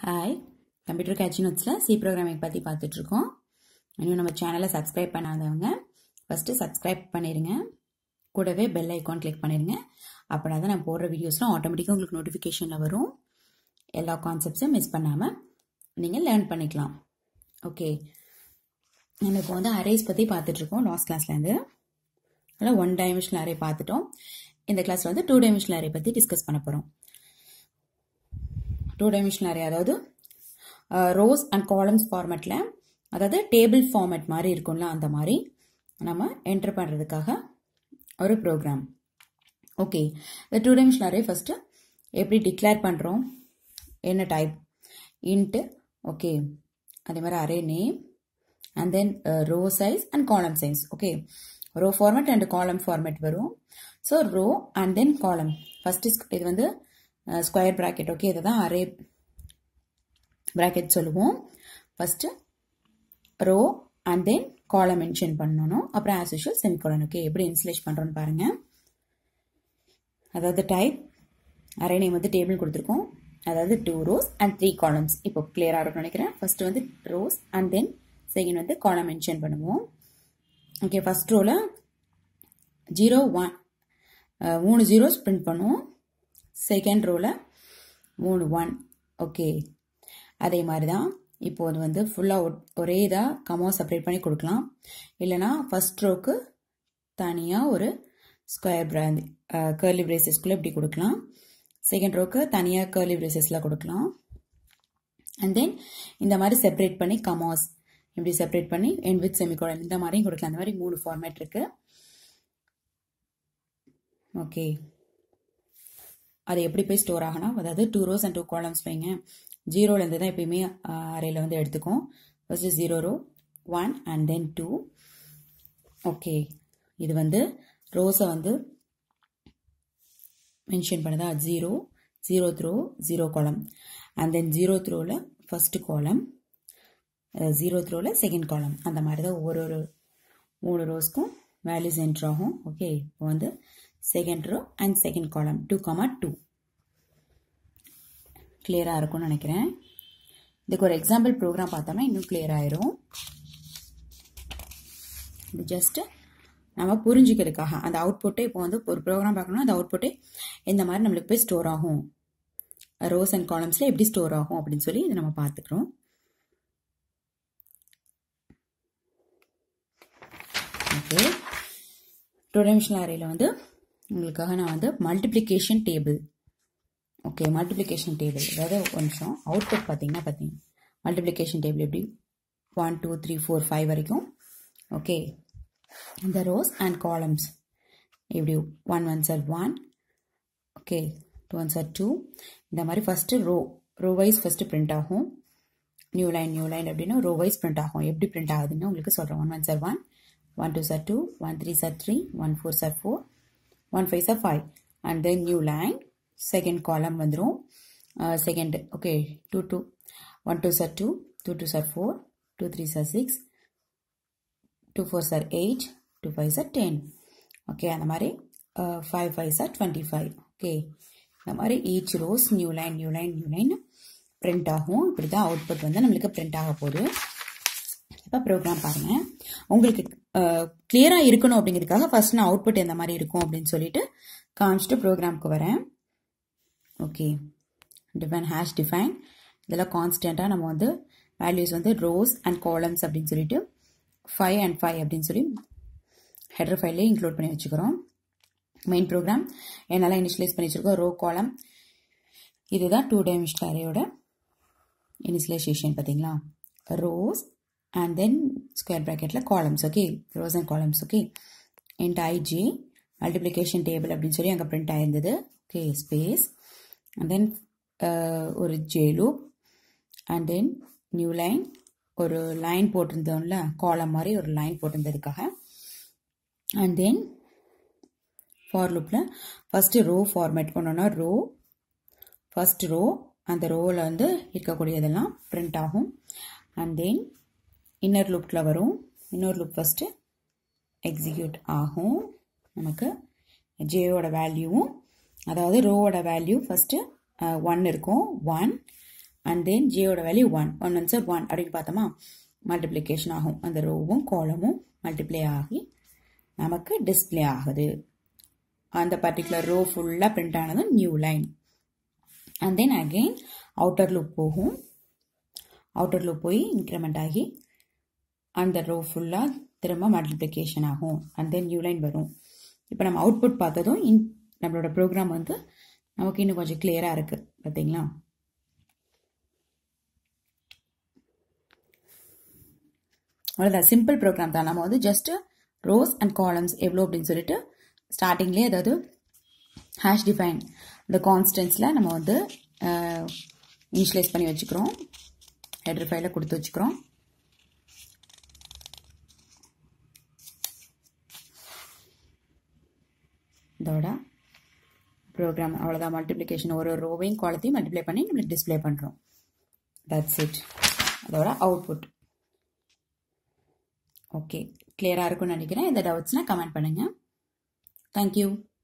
hi computer கேட்ச் நோட்ஸில் C programming பற்றி பார்த்துட்ருக்கோம் இன்னும் நம்ம சேனலை சப்ஸ்கிரைப் பண்ணாதவங்க ஃபஸ்ட்டு சப்ஸ்கிரைப் பண்ணிடுங்க கூடவே பெல் ஐக்கான் கிளிக் பண்ணிடுங்க அப்படின்னா தான் நான் போடுற வீடியோஸ்லாம் ஆட்டோமேட்டிக்காக உங்களுக்கு நோட்டிஃபிகேஷனில் வரும் எல்லா கான்செப்ட்ஸும் மிஸ் பண்ணாமல் நீங்கள் லேர்ன் பண்ணிக்கலாம் ஓகே நம்ம இப்போ வந்து அரேஸ் பற்றி பார்த்துட்ருக்கோம் லாஸ்ட் கிளாஸ்லேருந்து அதில் ஒன் டைமென்ஷனல் அரே பார்த்துட்டோம் இந்த கிளாஸில் வந்து டூ டைமென்ஷனல் அரே பற்றி டிஸ்கஸ் பண்ண போகிறோம் டூ டைமென்ஷனல் அரே அதாவது ரோஸ் அண்ட் காலம்ஸ் ஃபார்மேட்டில் அதாவது டேபிள் ஃபார்மேட் மாதிரி இருக்கும்ல அந்த மாதிரி நம்ம என்டர் பண்ணுறதுக்காக ஒரு ப்ரோக்ராம் ஓகே இந்த டூ டைமென்ஷனல் அரே ஃபஸ்ட்டு எப்படி டிக்ளேர் பண்ணுறோம் என்ன டைப் இன்ட்டு ஓகே அதே மாதிரி array name and then row size and column size okay row format and column format வரும் so row and then column first இது வந்து square bracket okay இதை தான் அரே ப்ராக்கெட் சொல்லுவோம் first row and then column mention பண்ணணும் அப்புறம் as usual semicolon okay எப்படி இன்ஸ்லேஷ் பண்ணுறோன்னு பாருங்கள் அதாவது டைப் அரே நேம் வந்து டேபிள் கொடுத்துருக்கோம் அதாவது two rows and three columns இப்போ கிளியராக இருக்கும்னு நினைக்கிறேன் ஃபர்ஸ்ட் வந்து ரோஸ் அண்ட் தென் செகண்ட் வந்து காலம் மென்ஷன் பண்ணுவோம் ஓகே ஃபஸ்ட் ரோவில் ஜீரோ ஒன் மூணு ஜீரோஸ் பிரிண்ட் பண்ணுவோம் செகண்ட் ரோவில் மூணு ஒன் ஓகே அதே மாதிரி தான் இப்போது வந்து ஃபுல்லாக ஒரே இதாக கமோ செப்பரேட் பண்ணி கொடுக்கலாம் இல்லைனா ஃபஸ்ட் ரோக்கு தனியாக ஒரு ஸ்கொயர் பிராந்த் கேர்லி பிரேசஸ்க்குள்ளே இப்படி கொடுக்கலாம் செகண்ட் ரோக்கு தனியாக கேர்லி பிரேசஸில் கொடுக்கலாம் அண்ட் தென் இந்த மாதிரி செப்பரேட் பண்ணி கமாஸ் இப்படி செப்பரேட் பண்ணி என் வித் செமிகோலன் இந்த மாதிரியும் கொடுக்கலாம் அந்த மாதிரி மூணு ஃபார்மேட் இருக்கு ஓகே அது எப்படி போய் ஸ்டோர் ஆகணும் அதாவது two rows and two columns வைங்க ஜீரோலேருந்து தான் எப்பயுமே அறையில் வந்து எடுத்துக்கும் first zero row one and then two okay இது வந்து ரோஸை வந்து மென்ஷன் பண்ணதா zero zeroth row zero column and then zero த்ரோவில் ஃபஸ்ட்டு காலம் ஜீரோ த்ரோவில் செகண்ட் காலம் அந்த மாதிரி தான் ஒவ்வொரு ஒரு மூணு ரோஸ்க்கும் வேல்யூஸ் என்ட்ரு ஆகும் ஓகே இப்போ வந்து second row and second column two comma two கிளியராக இருக்கும்னு நினைக்கிறேன் இதுக்கு ஒரு எக்ஸாம்பிள் ப்ரோக்ராம் பார்த்தோம்னா இன்னும் கிளியர் ஆயிரும் இது ஜஸ்ட்டு நம்ம புரிஞ்சுக்கிறதுக்காக அந்த அவுட்புட்டே இப்போ வந்து ஒரு ப்ரோக்ராம் பார்க்கணும்னா அந்த அவுட்புட்டே இந்த மாதிரி நம்மளுக்கு போய் ஸ்டோர் ஆகும் ரோஸ் அண்ட் காலம்ஸில் எப்படி ஸ்டோர் ஆகும் அப்படின்னு சொல்லி இதை நம்ம பார்த்துக்கிறோம் ஓகே டூ டைமென்ஷனல் அரேயில் வந்து உங்களுக்காக நான் வந்து multiplication table okay multiplication table அதாவது ஒரு நிமிஷம் அவுட்புட் பார்த்தீங்கன்னா பார்த்தீங்க மல்டிப்ளிகேஷன் டேபிள் எப்படி one two three four five வரைக்கும் ஓகே இந்த ரோஸ் அண்ட் காலம்ஸ் இப்படி one one star one okay two one star two இந்த மாதிரி first row row wise first print ஆகும் நியூ லைன் நியூ லைன் அப்படின்னா ரோ வைஸ் பிரிண்ட் ஆகும் எப்படி print ஆகுதுன்னு உங்களுக்கு சொல்கிறேன் one one star one one two star two one three star three one four star four one five star five and then new line second column வந்துடும் second okay two two one two star two two two star four two three star six two four star eight two five star ten okay அந்த மாதிரி five five star twenty five okay இந்த மாதிரி each rows new line new line new line print ஆகும் இப்படி தான் output வந்து நம்மளுக்கு print ஆக போகுது இப்போ ப்ரோக்ராம் பாருங்கள் உங்களுக்கு கிளியராக இருக்கணும் அப்படிங்கிறதுக்காக ஃபர்ஸ்ட் நான் அவுட்புட் எந்த மாதிரி இருக்கும் அப்படின்னு சொல்லிட்டு காமிச்சிட்டு ப்ரோக்ராம்க்கு வரேன் ஓகே டிஃபைன் ஹேஷ் டிஃபைன் இதெல்லாம் கான்ஸ்டண்ட்டாக நம்ம வந்து வேல்யூஸ் வந்து ரோஸ் அண்ட் காலம்ஸ் அப்படின்னு சொல்லிட்டு ஃபைவ் அண்ட் ஃபைவ் அப்படின்னு சொல்லி ஹெடர் ஃபைல்லே இன்க்ளூட் பண்ணி வச்சுக்கிறோம் மெயின் ப்ரோக்ராம் என்னால் இனிஷியலைஸ் பண்ணி வச்சுருக்கோம் ரோ காலம் இதுதான் டூ டைமென்ஷனல் அரேயோட இனிஷியலைசேஷன் பார்த்தீங்களா ரோஸ் அண்ட் தென் ஸ்கொயர் ப்ராக்கெட்டில் columns okay rows and columns okay int i j multiplication table அப்படின்னு சொல்லி அங்கே பிரிண்ட் ஆயிருந்தது ஓகே ஸ்பேஸ் அண்ட் தென் ஒரு ஜேலு அண்ட் தென் நியூ லைன் ஒரு லைன் போட்டிருந்தோம்ல காலம் மாதிரி ஒரு லைன் போட்டிருந்ததுக்காக அண்ட் தென் ஃபார் லுப்பில் ஃபஸ்ட்டு ரோ ஃபார்மேட் பண்ணோன்னா ரோ ஃபஸ்ட் ரோ அந்த ரோவில் வந்து இருக்கக்கூடியதெல்லாம் பிரிண்ட் ஆகும் அண்ட் தென் இன்னர் லுப்பில் வரும் இன்னொரு லுப் ஃபஸ்ட்டு எக்ஸிக்யூட் ஆகும் நமக்கு ஜேயோட வேல்யூவும் அதாவது ரோவோட வேல்யூ ஃபஸ்ட்டு ஒன் இருக்கும் ஒன் அண்ட் தென் ஜேயோட value one one one star one அப்படின்னு பார்த்தோமா மல்டிப்ளிகேஷன் ஆகும் அந்த ரோவும் காலமும் மல்டிப்ளை ஆகி நமக்கு டிஸ்பிளே ஆகுது அந்த பர்டிகுலர் ரோ ஃபுல்லாக பிரிண்ட் ஆனது new line and then again outer loop போகும் அவுட்டர் லூப் போய் இன்க்ரிமெண்ட் ஆகி அந்த ரோ ஃபுல்லாக திரும்ப மல்டிப்ளிகேஷன் ஆகும் அண்ட் தென் நியூ லைன் வரும் இப்போ நம்ம அவுட்புட் பார்த்ததும் இன் நம்மளோட ப்ரோக்ராம் வந்து நமக்கு இன்னும் கொஞ்சம் கிளியராக இருக்குது பார்த்தீங்களா அவ்வளோதான் சிம்பிள் ப்ரோக்ராம் தான் நம்ம வந்து ஜஸ்ட் ரோஸ் அண்ட் காலம்ஸ் எவ்வளோ அப்படின்னு சொல்லிட்டு ஸ்டார்டிங்லேயே அதாவது ஹேஷ் டிஃபைன் இந்த கான்ஸ்டன்ஸில் நம்ம வந்து இனிஷியலைஸ் பண்ணி வச்சுக்கிறோம் ஹெட்ரு ஃபைலில் கொடுத்து வச்சுக்கிறோம் இதோட ப்ரோக்ராம் அவ்வளோதான் மல்டிப்ளிகேஷன் ஒரு ரோவையும் குவாலத்தையும் மல்டிப்ளை பண்ணி நம்மளுக்கு டிஸ்பிளே பண்ணுறோம் தட்ஸ் இட் அதோட அவுட்புட் ஓகே கிளியராக இருக்கும்னு நினைக்கிறேன் இந்த டவுட்ஸ்னால் கமெண்ட் பண்ணுங்கள் தேங்க்யூ